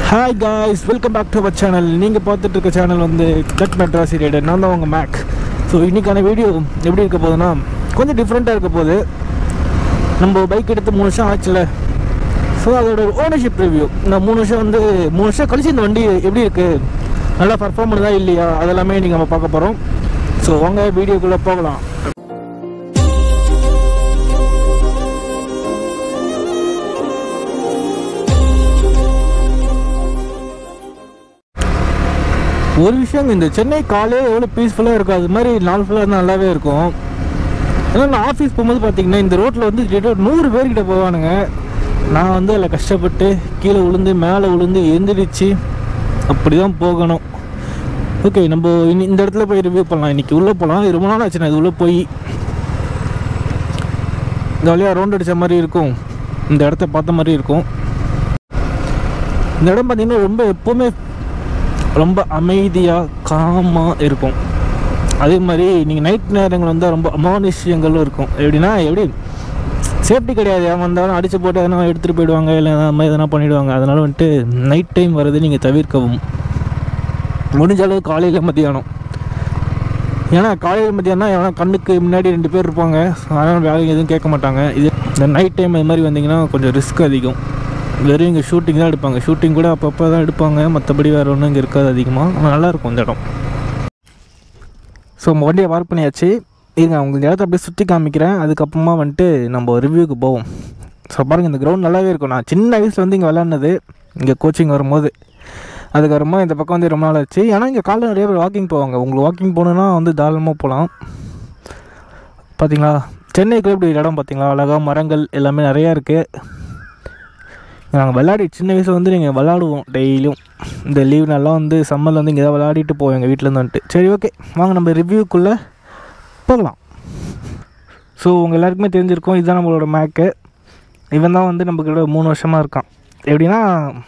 hi guys welcome back to our channel நீங்கள் பார்த்துட்டு இருக்க சேனல் வந்து கட் மெட்ராசி ரேடர் நான் தான் உங்கள் மேக் ஸோ இன்றைக்கான வீடியோ எப்படி இருக்க போகுதுன்னா கொஞ்சம் டிஃப்ரெண்ட்டாக இருக்க போகுது நம்ம பைக் எடுத்து மூணு வருஷம் ஆச்சுல ஸோ அதோட ஓனர்ஷிப் ரிவ்யூ இந்த மூணு வருஷம் வந்து மூணு வருஷம் கழிச்சு இந்த வண்டி எப்படி இருக்குது நல்லா பர்ஃபார்ம் பண்ணுதா இல்லையா அதெல்லாமே நீங்கள் நம்ம பார்க்க போகிறோம் ஸோ வாங்க வீடியோக்குள்ளே போகலாம் ஒரு விஷயம் இந்த சென்னை காலே எவ்வளோ பீஸ்ஃபுல்லாக இருக்கும் அது மாதிரி நாள் ஃபுல்லாக நல்லாவே இருக்கும் ஏன்னா நான் ஆஃபீஸ் போகும்போது பார்த்தீங்கன்னா இந்த ரோட்டில் வந்து கிட்டத்தட்ட நூறு பேர்கிட்ட போவானுங்க நான் வந்து அதில் கஷ்டப்பட்டு கீழே விழுந்து மேலே விழுந்து எந்திரிச்சு அப்படி தான் போகணும் ஓகே நம்ம இனி இந்த இடத்துல போய் ரிவ்யூ பண்ணலாம் இன்றைக்கி உள்ளே போகலாம் இது ரொம்ப நாள் ஆச்சு நான் இது உள்ளே போய் ஜாலியாக ரவுண்ட் அடித்த மாதிரி இருக்கும் இந்த இடத்த பார்த்த மாதிரி இருக்கும் இந்த இடம் பார்த்தீங்கன்னா ரொம்ப எப்போவுமே ரொம்ப அமைதியாக காமாக இருக்கும் அதே மாதிரி நீங்கள் நைட் நேரங்கள் வந்தால் ரொம்ப அமானுஷ்யங்களும் இருக்கும் எப்படின்னா எப்படி சேஃப்டி கிடையாது அவன் வந்தாலும் அடித்து போட்டு எதனா எடுத்துகிட்டு போயிடுவாங்க இல்லை அந்த மாதிரி எதனா பண்ணிவிடுவாங்க அதனால் வந்துட்டு நைட் டைம் வர்றது நீங்கள் தவிர்க்கவும் முடிஞ்ச அளவு காலையில் மத்தியானம் ஏன்னா காலையில் மத்தியானம் எவனா கண்ணுக்கு முன்னாடி ரெண்டு பேர் இருப்பாங்க அதனால் வேலைக்கு எதுவும் கேட்க மாட்டாங்க இது இந்த நைட் டைம் இது மாதிரி வந்தீங்கன்னா கொஞ்சம் ரிஸ்க் அதிகம் வெறும் இங்கே ஷூட்டிங் தான் எடுப்பாங்க ஷூட்டிங் கூட அப்பப்போ தான் எடுப்பாங்க மற்றபடி வேறு ஒன்றும் இங்கே இருக்காது அதிகமாக ஆனால் நல்லாயிருக்கும் இந்த இடம் ஸோ நம்ம வண்டியை வார்க் பண்ணியாச்சு இருங்க அவங்க இந்த இடத்த அப்படியே சுற்றி காமிக்கிறேன் அதுக்கப்புறமா வந்துட்டு நம்ம ரிவ்யூக்கு போவோம் ஸோ பாருங்கள் இந்த கிரவுண்ட் நல்லாவே இருக்கும் நான் சின்ன வயசில் வந்து இங்கே விளாட்னது இங்கே கோச்சிங் வரும்போது அதுக்கப்புறமா இந்த பக்கம் வந்து ரொம்ப நாள் ஆச்சு ஏன்னா இங்கே காலைல நிறைய பேர் வாக்கிங் போவாங்க உங்களுக்கு வாக்கிங் போகணுன்னா வந்து தாராளமாக போகலாம் பார்த்தீங்களா சென்னைக்கு இப்படி இடம் பார்த்தீங்களா அழகாக மரங்கள் எல்லாமே நிறையா இருக்குது நாங்கள் விளையாடி சின்ன வயசில் வந்து நீங்கள் விளாடுவோம் டெய்லியும் இந்த லீவ் நாள்லாம் வந்து சம்மரில் வந்து இங்கே தான் விளையாடிட்டு போவோம் எங்கள் வீட்டிலேருந்து வந்துட்டு சரி ஓகே வாங்க நம்ம ரிவ்யூக்குள்ளே போகலாம் ஸோ உங்கள் எல்லாருக்குமே தெரிஞ்சிருக்கும் இதுதான் நம்மளோட மேக்கு இவன் தான் வந்து நம்மக்கிட்ட மூணு வருஷமாக இருக்கான் எப்படின்னா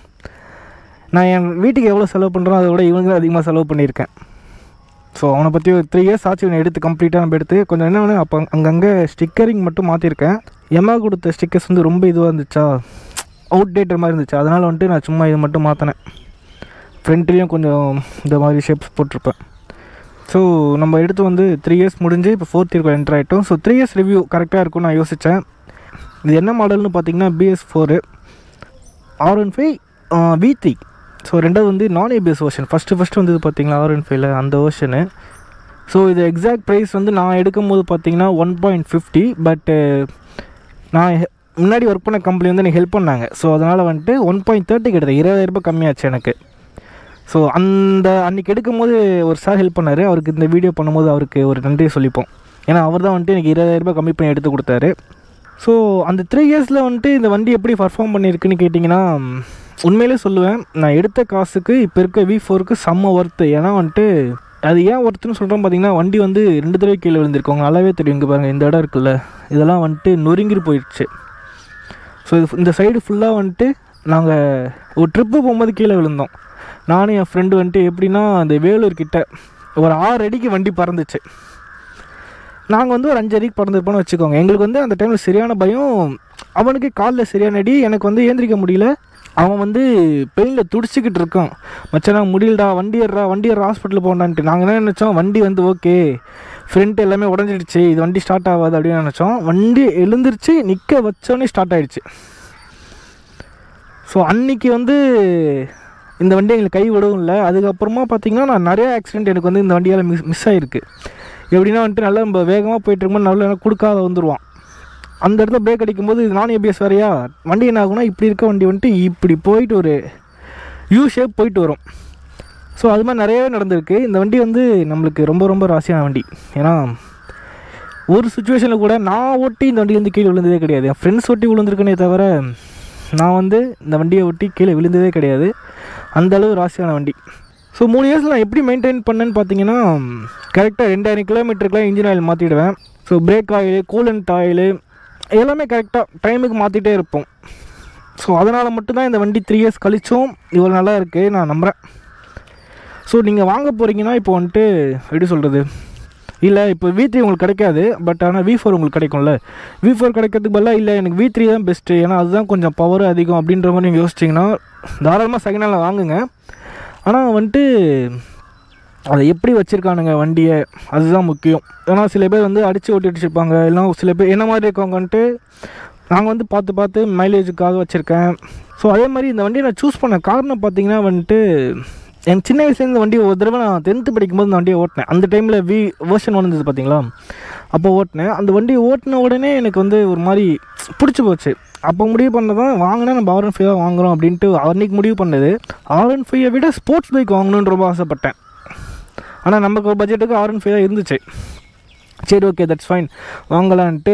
நான் என் வீட்டுக்கு எவ்வளோ செலவு பண்ணுறோம் அதை விட இவனுக்கு அதிகமாக செலவு பண்ணியிருக்கேன் ஸோ அவனை பற்றி ஒரு த்ரீ இயர்ஸ் ஆச்சு இவனை எடுத்து கம்ப்ளீட்டாக நம்ம எடுத்து கொஞ்சம் என்ன வேணும் அப்போ அங்கங்கே ஸ்டிக்கரிங் மட்டும் மாற்றிருக்கேன் எம்மா கொடுத்த ஸ்டிக்கர்ஸ் வந்து ரொம்ப இதுவாக இருந்துச்சா அவுட் டேட்டர் மாதிரி இருந்துச்சு அதனால் வந்துட்டு நான் சும்மா இது மட்டும் மாற்றினேன் ஃப்ரண்ட்லேயும் கொஞ்சம் இந்த மாதிரி ஷேப்ஸ் போட்டிருப்பேன் ஸோ நம்ம எடுத்து வந்து த்ரீ இயர்ஸ் முடிஞ்சு இப்போ ஃபோர்த் இயர்க்கு என்டர் ஆகிட்டோம் ஸோ த்ரீ இயர்ஸ் ரிவ்யூ கரெக்டாக இருக்கும்னு நான் யோசித்தேன் இது என்ன மாடல்னு பார்த்தீங்கன்னா BS four R one five V three so ரெண்டாவது வந்து நான் ஏபிஎஸ் வெர்ஷன் ஃபஸ்ட்டு ஃபஸ்ட்டு வந்து பார்த்தீங்களா ஆர் ஒன் ஃபைவ்ல அந்த வெர்ஷனு ஸோ இது எக்ஸாக்ட் ப்ரைஸ் வந்து நான் எடுக்கும்போது பார்த்தீங்கன்னா ஒன் பாயிண்ட் ஃபிஃப்டி பட்டு நான் முன்னாடி ஒர்க் பண்ண கம்பெனி வந்து எனக்கு ஹெல்ப் பண்ணாங்க ஸோ அதனால் வந்துட்டு ஒன் பாயிண்ட் தேர்ட்டி கிட்டத்தட்ட இருபதாயிரரூபா கம்மியாச்சு எனக்கு ஸோ அந்த அன்றைக்கி எடுக்கும்போது ஒரு சார் ஹெல்ப் பண்ணார் அவருக்கு இந்த வீடியோ பண்ணும்போது அவருக்கு ஒரு நன்றியை சொல்லிப்போம் ஏன்னா அவர் தான் வந்துட்டு எனக்கு இருபதாயிரரூபா கம்மி பண்ணி எடுத்து கொடுத்தாரு ஸோ அந்த த்ரீ இயர்ஸில் வந்துட்டு இந்த வண்டி எப்படி பர்ஃபார்ம் பண்ணியிருக்குன்னு கேட்டிங்கன்னா உண்மையிலே சொல்லுவேன் நான் எடுத்த காசுக்கு இப்போ இருக்க வி ஃபோருக்கு செம்ம ஒர்த்து ஏன்னா வந்துட்டு அது ஏன் ஒர்த்துன்னு சொல்கிறோம் பார்த்தீங்கன்னா வண்டி வந்து ரெண்டு தடவை கீழே விழுந்திருக்கோங்க நல்லாவே தெரியும் இங்கே பாருங்கள் இந்த இடம் இருக்குல்ல இதெல்லாம் வந்துட்டு நொறுங்கி போயிடுச்சு ஸோ இது இந்த சைடு ஃபுல்லாக வந்துட்டு நாங்கள் ஒரு ட்ரிப்பு போகும்போது கீழே விழுந்தோம் நானும் என் ஃப்ரெண்டு வந்துட்டு எப்படின்னா அந்த வேலூர் கிட்ட ஒரு ஆறு அடிக்கு வண்டி பறந்துச்சு நாங்கள் வந்து ஒரு அஞ்சு அடிக்கு பறந்துருப்போம்னு வச்சுக்கோங்க எங்களுக்கு வந்து அந்த டைமில் சரியான பயம் அவனுக்கு காலில் சரியான அடி எனக்கு வந்து ஏந்திரிக்க முடியல அவன் வந்து பெயினில் துடிச்சிக்கிட்டு இருக்கான் மச்சான் நாங்கள் முடியலடா வண்டி ஏறா வண்டி ஏற ஹாஸ்பிட்டல் போகண்டான்ட்டு நாங்கள் என்ன நினச்சோம் வண்டி வந்து ஓகே ஃப்ரண்ட் எல்லாமே உடஞ்சிடுச்சு இது வண்டி ஸ்டார்ட் ஆகாது அப்படின்னு நினச்சோம் வண்டி எழுந்திரிச்சு நிற்க வச்சோடனே ஸ்டார்ட் ஆகிடுச்சு ஸோ அன்னைக்கு வந்து இந்த வண்டி எங்களுக்கு கை விடவும் இல்லை அதுக்கப்புறமா பார்த்தீங்கன்னா நான் நிறைய ஆக்சிடென்ட் எனக்கு வந்து இந்த வண்டியால் மிஸ் மிஸ் ஆகிருக்கு எப்படின்னா வந்துட்டு நல்லா நம்ம வேகமாக போயிட்டு இருக்கும்போது நல்லா கொடுக்காத வந்துடுவான் அந்த இடத்துல பிரேக் அடிக்கும்போது இது நான் ஏபிஎஸ் வேறையா வண்டி என்ன ஆகுனா இப்படி இருக்க வண்டி வந்துட்டு இப்படி போயிட்டு ஒரு யூ ஷேப் போயிட்டு வரும் ஸோ அது மாதிரி நிறையவே நடந்திருக்கு இந்த வண்டி வந்து நம்மளுக்கு ரொம்ப ரொம்ப ராசியான வண்டி ஏன்னா ஒரு சுச்சுவேஷனில் கூட நான் ஓட்டி இந்த வண்டியிலேருந்து கீழே விழுந்ததே கிடையாது என் ஃப்ரெண்ட்ஸ் ஓட்டி விழுந்திருக்கனே தவிர நான் வந்து இந்த வண்டியை ஒட்டி கீழே விழுந்ததே கிடையாது அந்த அளவு ராசியான வண்டி ஸோ மூணு இயர்ஸில் நான் எப்படி மெயின்டைன் பண்ணேன்னு பார்த்தீங்கன்னா கரெக்டாக ரெண்டாயிரம் கிலோமீட்டருக்குலாம் இன்ஜின் ஆயில் மாற்றிடுவேன் so brake oil coolant oil எல்லாமே கரெக்டாக டைமுக்கு மாற்றிட்டே இருப்போம் ஸோ அதனால் மட்டும்தான் இந்த வண்டி த்ரீ இயர்ஸ் கழிச்சும் இவ்வளோ நல்லா இருக்குது நான் நம்புகிறேன் ஸோ நீங்கள் வாங்க போகிறீங்கன்னா இப்போ வந்துட்டு எப்படி சொல்கிறது இல்லை இப்போ வி த்ரீ உங்களுக்கு கிடைக்காது பட் ஆனால் வி ஃபோர் உங்களுக்கு கிடைக்கும்ல வி ஃபோர் கிடைக்கிறதுக்கு பதிலாக இல்லை எனக்கு வி த்ரீ தான் பெஸ்ட்டு ஏன்னா அதுதான் கொஞ்சம் பவர் அதிகம் அப்படின்ற மாதிரி நீங்கள் யோசிச்சிங்கன்னா தாராளமாக செகண்ட் ஹேண்டில் வாங்குங்க ஆனால் வந்துட்டு அதை எப்படி வச்சுருக்கானுங்க வண்டியை அதுதான் முக்கியம் ஏன்னா சில பேர் வந்து அடித்து ஓட்டி வச்சுருப்பாங்க இல்லைனா சில பேர் என்ன மாதிரி இருக்கவங்கன்ட்டு நாங்கள் வந்து பார்த்து பார்த்து மைலேஜுக்காக வச்சுருக்கேன் ஸோ அதே மாதிரி இந்த வண்டியை நான் சூஸ் பண்ண காரணம் பார்த்தீங்கன்னா வந்துட்டு என் சின்ன வயசுல இந்த வண்டி ஒரு தடவை நான் டென்த்து படிக்கும்போது இந்த வண்டியை ஓட்டினேன் அந்த டைமில் வி வேர்ஷன் ஒன்று இருந்தது பார்த்தீங்களா அப்போ ஓட்டினேன் அந்த வண்டியை ஓட்டின உடனே எனக்கு வந்து ஒரு மாதிரி பிடிச்சி போச்சு அப்போ முடிவு பண்ணதான் வாங்கினா நம்ம ஆர் ஒன் ஃபைவ் வாங்குறோம் அப்படின்ட்டு அன்றைக்கி முடிவு பண்ணது ஆர் ஒன் ஃபைவை விட ஸ்போர்ட்ஸ் பைக் வாங்கணுன்னு ரொம்ப ஆசைப்பட்டேன் ஆனால் நமக்கு ஒரு பட்ஜெட்டுக்கு ஆர் ஒன் ஃபைவ் தான் இருந்துச்சு சரி ஓகே தட்ஸ் ஃபைன் வாங்கலான்ட்டு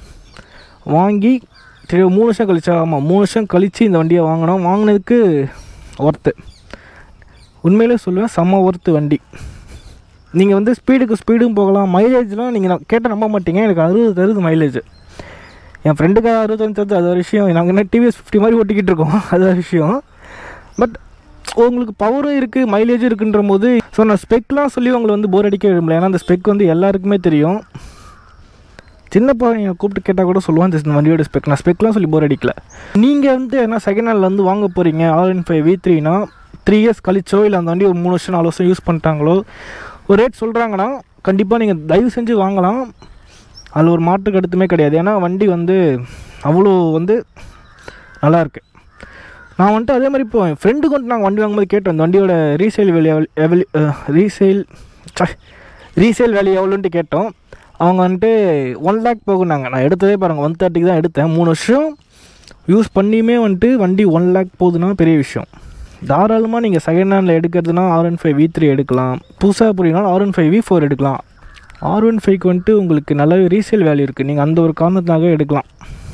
வாங்கி சரி மூணு வருஷம் கழிச்சா ஆமாம் மூணு வருஷம் கழித்து இந்த வண்டியை வாங்கினோம் வாங்கினதுக்கு ஒர்த்து உண்மையிலே சொல்லுவேன் செம்ம ஒர்த்து வண்டி நீங்கள் வந்து ஸ்பீடுக்கு ஸ்பீடும் போகலாம் மைலேஜ்லாம் நீங்கள் நான் கேட்டால் நம்ப மாட்டீங்க எனக்கு அறுபது தருது மைலேஜ் என் ஃப்ரெண்டுக்கு அறுபத்தஞ்சு தருது அது ஒரு விஷயம் நாங்கள் என்ன டிவிஎஸ் ஃபிஃப்டி மாதிரி ஓட்டிக்கிட்டு இருக்கோம் அது ஒரு விஷயம் பட் உங்களுக்கு பவரும் இருக்குது மைலேஜும் இருக்குன்ற போது ஸோ நான் ஸ்பெக்லாம் சொல்லி உங்களை வந்து போர் அடிக்க விரும்பல ஏன்னா அந்த ஸ்பெக் வந்து எல்லாருக்குமே தெரியும் சின்ன பையன் கூப்பிட்டு கேட்டால் கூட சொல்லுவான் இந்த வண்டியோட ஸ்பெக் நான் ஸ்பெக்லாம் சொல்லி போர் அடிக்கல நீங்கள் வந்து என்ன செகண்ட் ஹேண்டில் வந்து வாங்க போகிறீங்க ஆர் என் ஃபைவ் வி த்ரீனா த்ரீ இயர்ஸ் கழிச்சோ இல்லை அந்த வண்டி ஒரு மூணு வருஷம் நாலு வருஷம் யூஸ் பண்ணிட்டாங்களோ ஒரு ரேட் சொல்கிறாங்கன்னா கண்டிப்பாக நீங்கள் தயவு செஞ்சு வாங்கலாம் அதில் ஒரு மாற்று கருத்துமே கிடையாது ஏன்னா வண்டி வந்து அவ்வளோ வந்து நல்லாயிருக்கு நான் வந்துட்டு அதே மாதிரி இப்போ என் ஃப்ரெண்டுக்கு வந்துட்டு நாங்கள் வண்டி வாங்கும்போது கேட்டோம் இந்த வண்டியோட ரீசேல் வேல்யூ எவ்வளோ ரீசேல் ரீசேல் வேல்யூ எவ்வளோன்ட்டு கேட்டோம் அவங்க வந்துட்டு ஒன் லேக் போகுனாங்க நான் எடுத்ததே பாருங்கள் ஒன் தேர்ட்டிக்கு தான் எடுத்தேன் மூணு வருஷம் யூஸ் பண்ணியுமே வந்துட்டு வண்டி ஒன் லேக் போகுதுன்னா பெரிய விஷயம் தாராளமாக நீங்கள் செகண்ட் ஹேண்டில் எடுக்கிறதுனா R one five V three எடுக்கலாம் புதுசாக புரியனாலும் R one five V four எடுக்கலாம் ஆர் ஒன் ஃபைவ்க்கு வந்துட்டு உங்களுக்கு நல்லாவே ரீசேல் வேல்யூ இருக்குது நீங்கள் அந்த ஒரு காரணத்துக்காக எடுக்கலாம்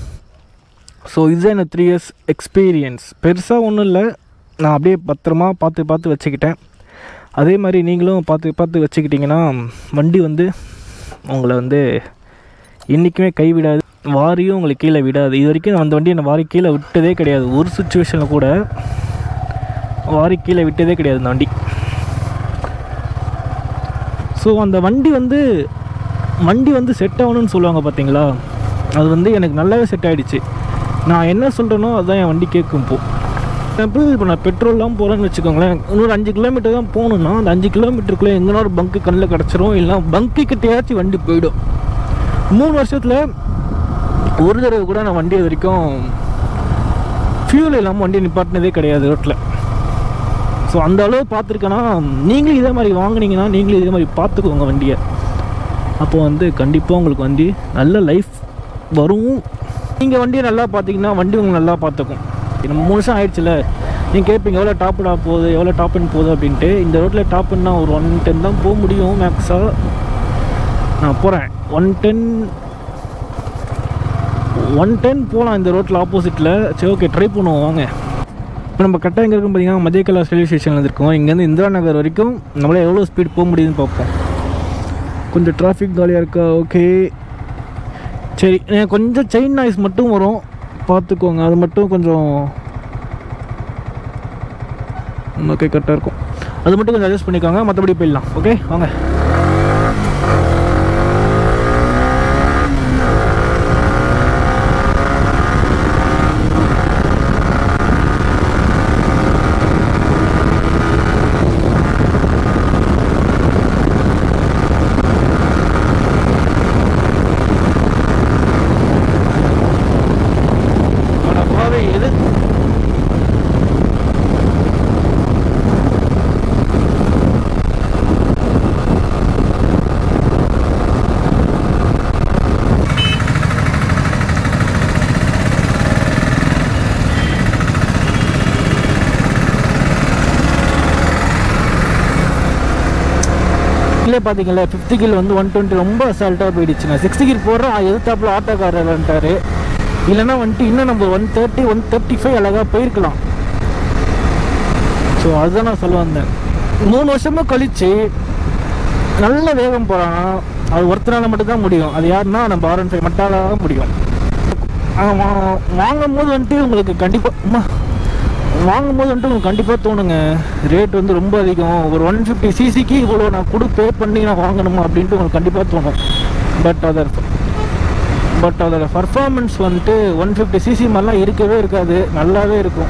ஸோ இதுதான் எனக்கு த்ரீ இயர்ஸ் எக்ஸ்பீரியன்ஸ் பெருசாக ஒன்றும் இல்லை நான் அப்படியே பத்திரமா பார்த்து பார்த்து வச்சுக்கிட்டேன் அதே மாதிரி நீங்களும் பார்த்து பார்த்து வச்சுக்கிட்டிங்கன்னா வண்டி வந்து உங்களை வந்து என்றைக்குமே கைவிடாது வாரியும் உங்களை கீழே விடாது இது வரைக்கும் நான் அந்த வண்டியை நான் வாரி கீழே விட்டதே கிடையாது ஒரு சுச்சுவேஷனில் கூட வாரி கீழே விட்டதே கிடையாது அந்த வண்டி ஸோ அந்த வண்டி வந்து வண்டி வந்து செட் ஆகணும்னு சொல்லுவாங்க பார்த்தீங்களா அது வந்து எனக்கு நல்லாவே செட் ஆகிடுச்சு நான் என்ன சொல்கிறேனோ அதுதான் என் வண்டி கேட்கும் இப்போ எக்ஸாம்பிள் இப்போ நான் பெட்ரோல்லாம் போகிறேன்னு வச்சுக்கோங்களேன் இன்னொரு அஞ்சு கிலோமீட்டர் தான் போகணுன்னா அந்த அஞ்சு கிலோமீட்டருக்குள்ளே எங்கன்னா ஒரு பங்க்கு கண்ணில் கிடச்சிரும் இல்லை பங்க்கு கிட்டேயாச்சும் வண்டி போயிடும் மூணு வருஷத்தில் ஒரு தடவை கூட நான் வண்டி இது வரைக்கும் ஃபியூல் இல்லாமல் வண்டி நிப்பாட்டினதே கிடையாது ரோட்டில் ஸோ அந்த அளவு பார்த்துருக்கேன்னா நீங்களும் இதே மாதிரி வாங்குனீங்கன்னா நீங்களும் இதே மாதிரி பார்த்துக்கோங்க வண்டியை அப்போ வந்து கண்டிப்பாக உங்களுக்கு வண்டி நல்ல லைஃப் வரும் நீங்கள் வண்டியை நல்லா பார்த்தீங்கன்னா வண்டி உங்களுக்கு நல்லா பார்த்துக்கும் நம்ம மூணு வருஷம் ஆயிடுச்சுல நீங்கள் கேட்பீங்க எவ்வளோ டாப் டா போகுது எவ்வளோ டாப் அண்ட் போகுது அப்படின்ட்டு இந்த ரோட்டில் டாப்னா ஒரு ஒன் டென் தான் போக முடியும் மேக்ஸாக நான் போகிறேன் ஒன் டென் ஒன் டென் போகலாம் இந்த ரோட்டில் ஆப்போசிட்டில் சரி ஓகே ட்ரை பண்ணுவோம் வாங்க இப்போ நம்ம கரெக்டாக எங்கே இருக்கும் பார்த்தீங்கன்னா மத்தியக்கலா ரயில்வே ஸ்டேஷனில் இருக்கோம் இங்கேருந்து இந்திரா நகர் வரைக்கும் நம்மளால் எவ்வளோ ஸ்பீட் போக முடியுதுன்னு பார்ப்போம் கொஞ்சம் டிராஃபிக் காலியாக இருக்கா ஓகே சரி எனக்கு கொஞ்சம் செயின் நாய்ஸ் மட்டும் வரும் பார்த்துக்கோங்க அது மட்டும் கொஞ்சம் ஓகே கரெக்டாக இருக்கும் அது மட்டும் கொஞ்சம் அட்ஜஸ்ட் பண்ணிக்கோங்க மற்றபடி போயிடலாம் ஓகே வாங்க அட பாவி, எது இல்லை பார்த்தீங்களா ஃபிஃப்த் கீர் வந்து ஒன் டுவெண்ட்டி ரொம்ப அசால்ட்டாக போயிடுச்சுங்க சிக்ஸ்த் கீர் போடுறோம் எதிர்த்தாப்புல ஆட்டோக்காரர்ன்ட்டாரு இல்லைன்னா வந்துட்டு இன்னும் நம்ம one thirty one thirty five அழகாக போயிருக்கலாம் ஸோ அதுதான் நான் சொல்ல வந்தேன் மூணு வருஷமா கழிச்சு நல்ல வேகம் போகிறான் அது ஒருத்தனால மட்டும்தான் முடியும் அது யாருன்னா நம்ம ஆர் ஒன் ஃபைவ் மட்டால தான் முடியும் அவன் வா- வாங்கும் போது வந்துட்டு உங்களுக்கு கண்டிப்பாக வாங்கும்போது வந்துட்டு உங்களுக்கு கண்டிப்பாக தோணுங்க ரேட் வந்து ரொம்ப அதிகம் ஒரு ஒன் ஃபிஃப்டி சிசிக்கு இவ்வளோ நான் கொடு பே பண்ணி நான் வாங்கணுமா அப்படின்ட்டு உங்களுக்கு கண்டிப்பாக தோணும் பட் அதர் பட் அதோட பர்ஃபார்மன்ஸ் வந்துட்டு ஒன் ஃபிஃப்டி சிசி மாதிரிலாம் இருக்கவே இருக்காது நல்லாவே இருக்கும்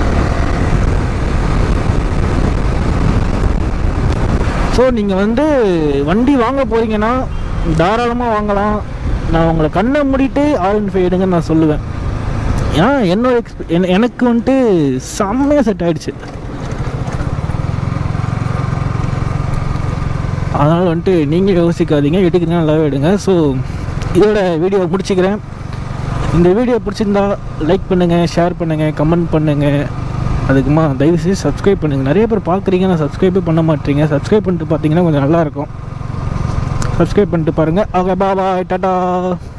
ஸோ நீங்கள் வந்து வண்டி வாங்க போகிறீங்கன்னா தாராளமாக வாங்கலாம் நான் உங்களை கண்ணை மூடிட்டு ஆர் ஒன் ஃபைவ் எடுங்கன்னு நான் சொல்லுவேன் ஏன்னா என்னோட எக்ஸ்ப என- எனக்கு வந்துட்டு செம்மையாக செட் ஆயிடுச்சு அதனால் வந்துட்டு நீங்கள் யோசிக்காதீங்க எடுக்கிறீங்க நல்லாவே எடுங்க ஸோ இதோட வீடியோ முடிச்சுக்கிறேன் இந்த வீடியோ பிடிச்சிருந்தா லைக் பண்ணுங்கள் ஷேர் பண்ணுங்கள் கமெண்ட் பண்ணுங்கள் அதுக்குமா தயவுசெய்து சப்ஸ்கிரைப் பண்ணுங்கள் நிறைய பேர் பார்க்குறீங்க நான் சப்ஸ்கிரைபே பண்ண மாட்டீங்க சப்ஸ்கிரைப் பண்ணிட்டு பார்த்தீங்கன்னா கொஞ்சம் நல்லாயிருக்கும் சப்ஸ்கிரைப் பண்ணிட்டு பாருங்கள் ஓகே பா பாய் டாட்டா